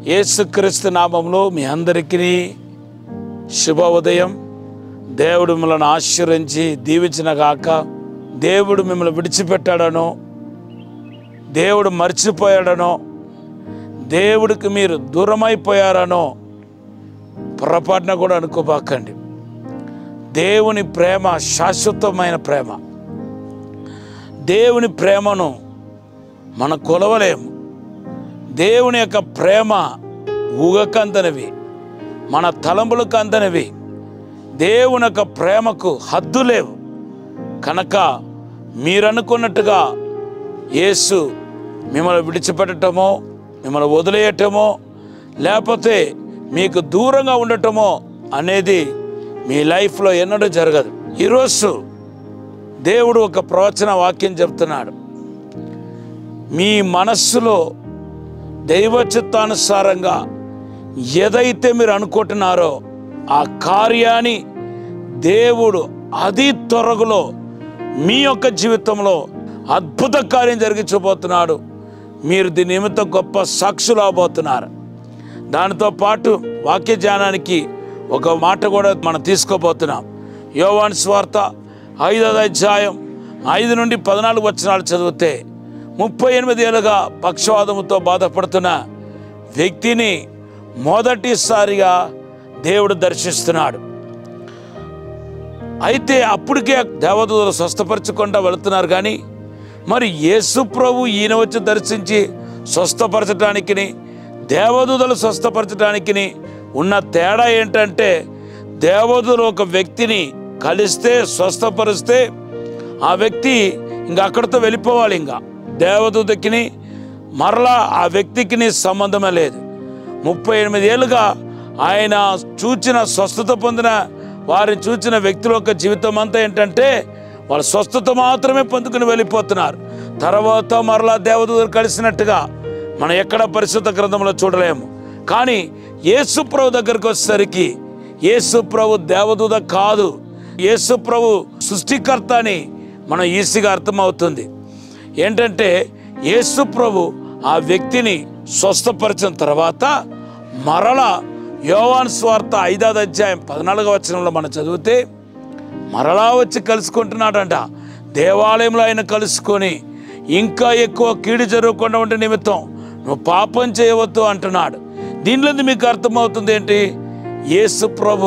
యేసుక్రీస్తు నామంలో మీ అందరికీ శుభ ఉదయం దేవుడు మిమ్మల్ని ఆశీర్వదించి దీవించిన గాక దేవుడు మిమ్మల్ని విడిచిపెట్టాడనో దేవుడు మర్చిపోయాడనో దేవుడికి మీరు దూరమైపోయారనో పొరపాటున కూడా అనుకోబాకండి దేవుని ప్రేమ శాశ్వతమైన ప్రేమ దేవుని ప్రేమను మనం కొలవలేము దేవుని యొక్క ప్రేమ ఊగకందనివి మన తలంపులకు అందనివి దేవుని యొక్క ప్రేమకు హద్దు లేవు కనుక మీరనుకున్నట్టుగా యేసు మిమ్మల్ని విడిచిపెట్టటమో మిమ్మల్ని వదిలేయటమో లేకపోతే మీకు దూరంగా ఉండటమో అనేది మీ లైఫ్లో ఎన్నడూ జరగదు ఈరోజు దేవుడు ఒక ప్రవచన వాక్యం చెప్తున్నాడు మీ మనస్సులో దైవ చిత్తానుసారంగా ఏదైతే మీరు అనుకుంటున్నారో ఆ కార్యాన్ని దేవుడు అతి త్వరగులో మీ యొక్క జీవితంలో అద్భుత కార్యం జరిగించబోతున్నాడు మీరు దీని నిమిత్తం గొప్ప సాక్షులు అవబోతున్నారు దానితో పాటు వాక్య ధ్యానానికి ఒక మాట కూడా మనం తీసుకోబోతున్నాం యోవాన్ స్వార్త ఐదవ అధ్యాయం ఐదు నుండి పద్నాలుగు వచనాలు చదివితే ముప్పై ఎనిమిది ఏళ్ళుగా పక్షవాదముతో బాధపడుతున్న వ్యక్తిని మొదటిసారిగా దేవుడు దర్శిస్తున్నాడు అయితే అప్పటికే దేవదూతలు స్వస్థపరచకుండా వెళుతున్నారు కానీ మరి యేసు ప్రభు ఈయన వచ్చి దర్శించి స్వస్థపరచడానికి దేవదూతలు స్వస్థపరచడానికి ఉన్న తేడా ఏంటంటే దేవదూతలు ఒక వ్యక్తిని కలిస్తే స్వస్థపరిస్తే ఆ వ్యక్తి ఇంకా అక్కడితో వెళ్ళిపోవాలి ఇంకా దేవదూతకిని మరలా ఆ వ్యక్తికి సంబంధమే లేదు ముప్పై ఎనిమిది ఏళ్ళుగా ఆయన చూచిన స్వస్థత పొందిన వారిని చూచిన వ్యక్తుల యొక్క జీవితం అంతా ఏంటంటే వాళ్ళు స్వస్థత మాత్రమే పొందుకుని వెళ్ళిపోతున్నారు తర్వాత మరలా దేవదూతలు కలిసినట్టుగా మనం ఎక్కడ పరిశుద్ధ గ్రంథంలో చూడలేము కానీ యేసు ప్రభు దగ్గరికి వచ్చేసరికి యేసు ప్రభు దేవదూత కాదు యేసు ప్రభు సృష్టికర్త అని మనం ఈజీగా అర్థమవుతుంది ఏంటంటే యేసు ప్రభు ఆ వ్యక్తిని స్వస్థపరిచిన తర్వాత మరల యోవాన్ స్వార్థ ఐదవ అధ్యాయం పద్నాలుగవ వచనంలో మనం చదివితే మరలా వచ్చి కలుసుకుంటున్నాడంట దేవాలయంలో ఆయన కలుసుకొని ఇంకా ఎక్కువ కీడు జరగకుండా ఉండే నిమిత్తం నువ్వు పాపం చేయవద్దు అంటున్నాడు దీనిలో మీకు అర్థమవుతుంది ఏంటి యేసు ప్రభు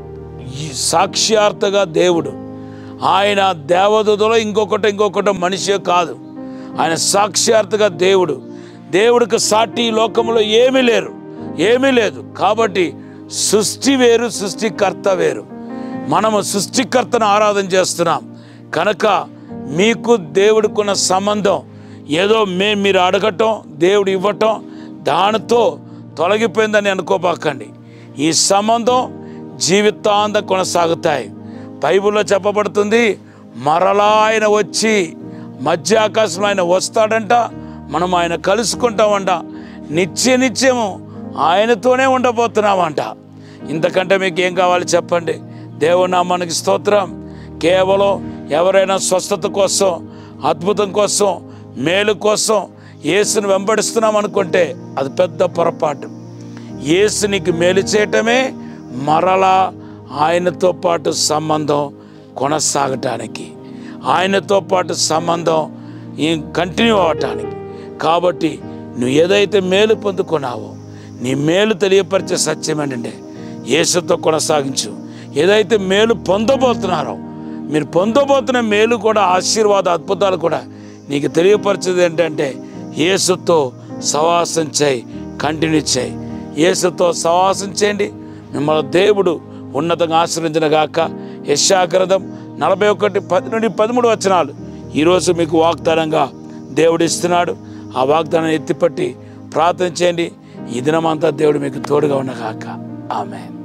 ఈ సాక్ష్యార్థగా దేవుడు ఆయన దేవదూతలో ఇంకొకటి ఇంకొకటి మనిషి కాదు ఆయన సాక్ష్యార్థగా దేవుడు దేవుడికి సాటి ఈ లోకంలో ఏమీ లేరు ఏమీ లేదు కాబట్టి సృష్టి వేరు సృష్టికర్త వేరు మనము సృష్టికర్తను ఆరాధన చేస్తున్నాం కనుక మీకు దేవుడికున్న సంబంధం ఏదో మే మీరు అడగటం దేవుడు ఇవ్వటం దానితో తొలగిపోయిందని అనుకోబాకండి ఈ సంబంధం జీవితాంత కొనసాగుతాయి బైబిల్లో చెప్పబడుతుంది మరలా ఆయన వచ్చి మధ్య ఆకాశంలో ఆయన వస్తాడంట మనం ఆయన కలుసుకుంటామంట నిత్య నిత్యము ఆయనతోనే ఉండబోతున్నామంట ఇంతకంటే మీకు ఏం కావాలి చెప్పండి దేవుని నామానికి స్తోత్రం కేవలం ఎవరైనా స్వస్థత కోసం అద్భుతం కోసం మేలు కోసం యేసుని వెంబడిస్తున్నాం అనుకుంటే అది పెద్ద పొరపాటు యేసు నీకు మేలు చేయటమే మరలా ఆయనతో పాటు సంబంధం కొనసాగటానికి ఆయనతో పాటు సంబంధం ఈ కంటిన్యూ అవ్వటానికి కాబట్టి నువ్వు ఏదైతే మేలు పొందుకున్నావో నీ మేలు తెలియపరిచే సత్యం ఏంటంటే యేసుతో కొనసాగించు ఏదైతే మేలు పొందబోతున్నారో మీరు పొందబోతున్న మేలు కూడా ఆశీర్వాద అద్భుతాలు కూడా నీకు తెలియపరిచేది ఏంటంటే యేసుతో సవాసం చేయి కంటిన్యూ చేయి యేసుతో సవాసం చేయండి మిమ్మల్ని దేవుడు ఉన్నతంగా ఆశ్రయించిన గాక యశాగ్రథం నలభై ఒకటి పది నుండి పదమూడు వచనాలు ఈరోజు మీకు వాగ్దానంగా దేవుడు ఇస్తున్నాడు ఆ వాగ్దానాన్ని ఎత్తిపట్టి ప్రార్థన చేయండి ఈ దినమంతా దేవుడు మీకు తోడుగా ఉండగాక ఆమె